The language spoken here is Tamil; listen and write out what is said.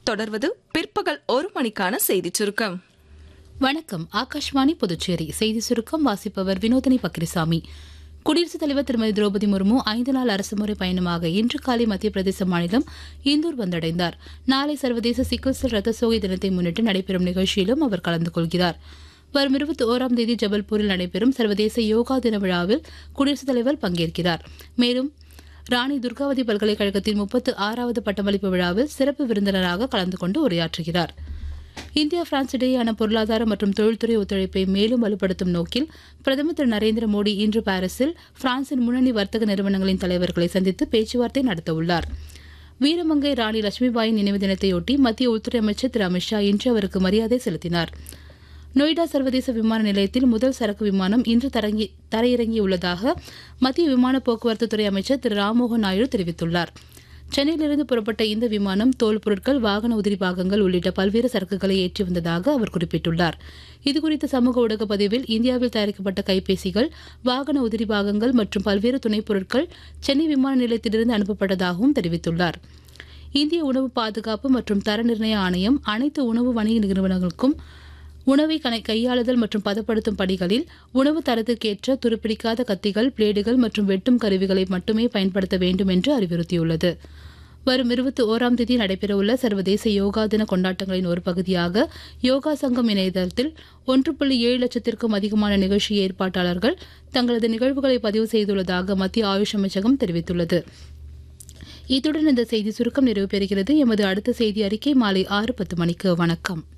தொடர்வது பிற்பகல் ஒரு மணிக்கான செய்திச் சுருக்கம் வணக்கம் ஆகாஷ்வாணி புதுச்சேரி செய்தி சுருக்கம் வாசிப்பவர் வினோதனி பக்ரிசாமி குடியரசுத் தலைவர் திருமதி திரௌபதி முர்மு ஐந்து நாள் அரசுமுறை பயணமாக இன்று காலை மத்திய பிரதேச மாநிலம் இந்தூர் வந்தடைந்தார் நாளை சர்வதேச சிக்கிள் செல் ரத்த சோகை தினத்தை முன்னிட்டு நடைபெறும் நிகழ்ச்சியிலும் அவர் கலந்து கொள்கிறார் வரும் இருபத்தி ஓராம் தேதி ஜபல்பூரில் நடைபெறும் சர்வதேச யோகா தின விழாவில் குடியரசுத் தலைவர் பங்கேற்கிறார் மேலும் ராணி துர்காவதி பல்கலைக்கழகத்தின் முப்பத்து ஆறாவது பட்டமளிப்பு விழாவில் சிறப்பு விருந்தினராக கலந்து கொண்டு உரையாற்றுகிறார் இந்தியா பிரான்ஸ் இடையேயான பொருளாதார மற்றும் தொழில்துறை ஒத்துழைப்பை மேலும் வலுப்படுத்தும் நோக்கில் பிரதமர் திரு நரேந்திர மோடி இன்று பாரிஸில் பிரான்சின் முன்னணி வர்த்தக நிறுவனங்களின் தலைவர்களை சந்தித்து பேச்சுவார்த்தை நடத்தவுள்ளார் வீரமங்கை ராணி லட்சுமிபாயின் நினைவு தினத்தையொட்டி மத்திய உள்துறை அமைச்சர் திரு அமித்ஷா இன்று அவருக்கு மரியாதை செலுத்தினார் நொய்டா சர்வதேச விமான நிலையத்தில் முதல் சரக்கு விமானம் இன்று தரங்கி- தரையிறங்கியுள்ளதாக மத்திய விமான போக்குவரத்து துறை அமைச்சர் திரு ராம்மோகன் நாயுடு தெரிவித்துள்ளார் சென்னையிலிருந்து புறப்பட்ட இந்த விமானம் தோல் பொருட்கள் வாகன உதிரி பாகங்கள் உள்ளிட்ட பல்வேறு சரக்குகளை ஏற்றி வந்ததாக அவர் குறிப்பிட்டுள்ளார் இதுகுறித்த சமூக ஊடக பதிவில் இந்தியாவில் தயாரிக்கப்பட்ட கைபேசிகள் வாகன உதிரி பாகங்கள் மற்றும் பல்வேறு துணைப் பொருட்கள் சென்னை விமான நிலையத்திலிருந்து அனுப்பப்பட்டதாகவும் தெரிவித்துள்ளார் இந்திய உணவு பாதுகாப்பு மற்றும் தர நிர்ணய ஆணையம் அனைத்து உணவு வணிக நிறுவனங்களுக்கும் உணவை கணை கையாளுதல் மற்றும் பதப்படுத்தும் பணிகளில் உணவு தரத்திற்கேற்ற துருப்பிடிக்காத கத்திகள் பிளேடுகள் மற்றும் வெட்டும் கருவிகளை மட்டுமே பயன்படுத்த வேண்டும் என்று அறிவுறுத்தியுள்ளது வரும் இருபத்தி ஓராம் தேதி நடைபெறவுள்ள சர்வதேச யோகா தின கொண்டாட்டங்களின் ஒரு பகுதியாக யோகா சங்கம் இணையதளத்தில் ஒன்று புள்ளி ஏழு லட்சத்திற்கும் அதிகமான நிகழ்ச்சி ஏற்பாட்டாளர்கள் தங்களது நிகழ்வுகளை பதிவு செய்துள்ளதாக மத்திய ஆயுஷ் அமைச்சகம் தெரிவித்துள்ளது இத்துடன் இந்த செய்தி சுருக்கம் நிறைவு பெறுகிறது எமது அடுத்த செய்தி அறிக்கை மாலை ஆறு பத்து மணிக்கு வணக்கம்